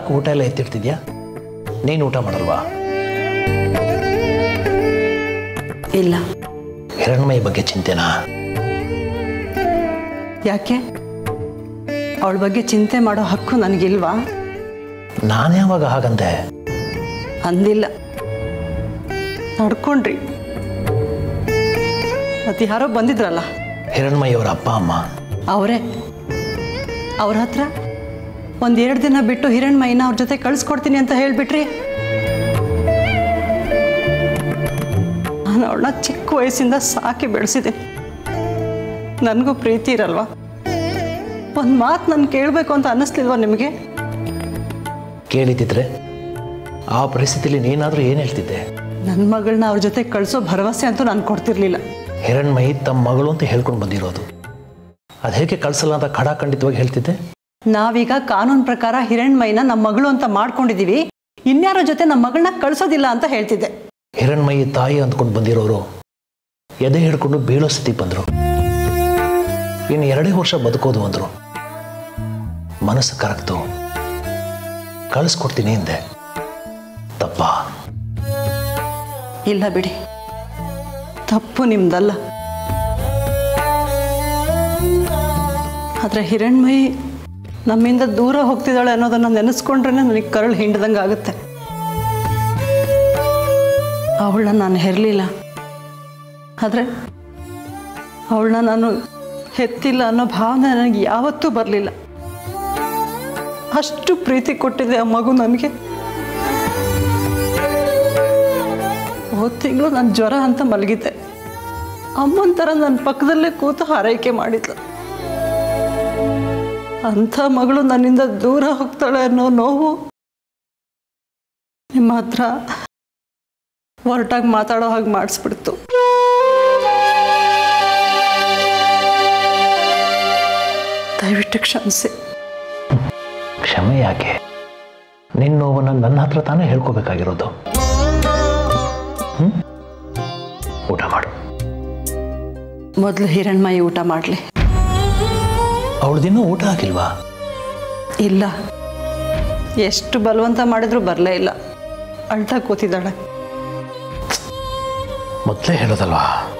ಯಾಕೆ ಊಟ ಎಲ್ಲ ಎತ್ತಿಡ್ತಿದ್ಯಾ ನೀನು ಊಟ ಮಾಡಲ್ವಾ ಇಲ್ಲ ಹಿರಣ್ಮಯಿ ಬಗ್ಗೆ ಚಿಂತೆನಾ ಯಾಕೆ ಅವಳ ಬಗ್ಗೆ ಚಿಂತೆ ಮಾಡೋ ಹಕ್ಕು ನನಗಿಲ್ವಾ ನಾನು ಯಾವಾಗ ಹಾಗಂದೆ ಅಂದಿಲ್ಲ ನಡ್ಕೊಂಡ್ರಿ ಮತ್ತೆ ಯಾರೋ ಬಂದಿದ್ರಲ್ಲ ಹಿರಣ್ಮಯಿ ಅವರ ಅಪ್ಪ ಅಮ್ಮ ಅವರೇ ಅವ್ರ ಹತ್ರ ಒಂದೆರಡು ದಿನ ಬಿಟ್ಟು ಹಿರಣ್ಮಯ್ಯನ ಅವ್ರ ಜೊತೆ ಕಳಿಸ್ಕೊಡ್ತೀನಿ ಅಂತ ಹೇಳಿಬಿಟ್ರಿ ನಾನು ಅವಳನ್ನ ಚಿಕ್ಕ ವಯಸ್ಸಿಂದ ಸಾಕಿ ಬೆಳೆಸಿದ್ದೀನಿ ನನಗೂ ಪ್ರೀತಿ ಇರಲ್ವಾ ಒಂದು ಮಾತು ನಾನು ಕೇಳಬೇಕು ಅಂತ ಅನ್ನಿಸ್ಲಿಲ್ವಾ ನಿಮಗೆ ಕೇಳಿದ್ದಿದ್ರೆ ಆ ಪರಿಸ್ಥಿತಿಲಿ ನೀನಾದರೂ ಏನು ಹೇಳ್ತಿದ್ದೆ ನನ್ನ ಮಗಳನ್ನ ಅವ್ರ ಜೊತೆ ಕಳಿಸೋ ಭರವಸೆ ಅಂತೂ ನಾನು ಕೊಡ್ತಿರ್ಲಿಲ್ಲ ಹಿರಣ್ಮಯಿ ತಮ್ಮ ಮಗಳು ಅಂತ ಹೇಳ್ಕೊಂಡು ಬಂದಿರೋದು ಅದು ಹೇಗೆ ಕಳ್ಸಲ್ಲ ಅಂತ ಖಡಾಖಂಡಿತವಾಗಿ ಹೇಳ್ತಿದ್ದೆ ನಾವೀಗ ಕಾನೂನು ಪ್ರಕಾರ ಹಿರಣ್ಮಯ್ಯನ ನಮ್ಮ ಮಗಳು ಅಂತ ಮಾಡ್ಕೊಂಡಿದ್ದೀವಿ ಇನ್ಯಾರ ಜೊತೆ ನಮ್ಮ ಮಗಳನ್ನ ಕಳಿಸೋದಿಲ್ಲ ಅಂತ ಹೇಳ್ತಿದ್ದೆ ಹಿರಣ್ಮಯಿ ತಾಯಿ ಅಂದ್ಕೊಂಡು ಬಂದಿರೋರು ಎದೆ ಹಿಡ್ಕೊಂಡು ಬೀಳೋ ಸ್ಥಿತಿ ಬಂದರು ಇನ್ನು ಎರಡೇ ವರ್ಷ ಬದುಕೋದು ಅಂದರು ಮನಸ್ಸು ಕರಗ್ತು ಕಳಿಸ್ಕೊಡ್ತೀನಿ ಹಿಂದೆ ತಪ್ಪ ಇಲ್ಲ ಬಿಡಿ ತಪ್ಪು ನಿಮ್ದಲ್ಲ ಆದರೆ ಹಿರಣ್ಮಯಿ ನಮ್ಮಿಂದ ದೂರ ಹೋಗ್ತಿದ್ದಾಳೆ ಅನ್ನೋದನ್ನ ನೆನೆಸ್ಕೊಂಡ್ರೆ ನನಗೆ ಕರಳು ಹಿಂಡ್ದಂಗೆ ಆಗುತ್ತೆ ಅವಳನ್ನ ನಾನು ಹೆರಲಿಲ್ಲ ಆದರೆ ಅವಳನ್ನ ನಾನು ಹೆತ್ತಿಲ್ಲ ಅನ್ನೋ ಭಾವನೆ ನನಗೆ ಯಾವತ್ತೂ ಬರಲಿಲ್ಲ ಅಷ್ಟು ಪ್ರೀತಿ ಕೊಟ್ಟಿದೆ ಆ ಮಗು ನನಗೆ ಹೋದ ತಿಂಗಳು ನಾನು ಜ್ವರ ಅಂತ ಮಲಗಿದ್ದೆ ಅಮ್ಮನ ಥರ ನನ್ನ ಪಕ್ಕದಲ್ಲೇ ಕೂತು ಹಾರೈಕೆ ಮಾಡಿದ್ಲು ಅಂಥ ಮಗಳು ನನ್ನಿಂದ ದೂರ ಹೋಗ್ತಾಳೆ ಅನ್ನೋ ನೋವು ನಿಮ್ಮ ಹತ್ರ ಹೊರಟಾಗಿ ಮಾತಾಡೋ ಹಾಗೆ ಮಾಡಿಸ್ಬಿಡ್ತು ದಯವಿಟ್ಟು ಕ್ಷಮಿಸಿ ಕ್ಷಮೆ ಯಾಕೆ ನಿನ್ನ ನೋವನ್ನು ನನ್ನ ಹತ್ರ ತಾನೇ ಹೇಳ್ಕೋಬೇಕಾಗಿರೋದು ಹ್ಞೂ ಊಟ ಮಾಡು ಮೊದಲು ಹಿರಣ್ಮಯಿ ಊಟ ಮಾಡಲಿ ಅವಳದಿನ್ನೂ ಊಟ ಹಾಕಿಲ್ವಾ ಇಲ್ಲ ಎಷ್ಟು ಬಲವಂತ ಮಾಡಿದ್ರು ಬರಲೇ ಇಲ್ಲ ಅಳ್ತಾ ಕೂತಿದ್ದಾಳೆ ಮೊದಲೇ ಹೇಳೋದಲ್ವಾ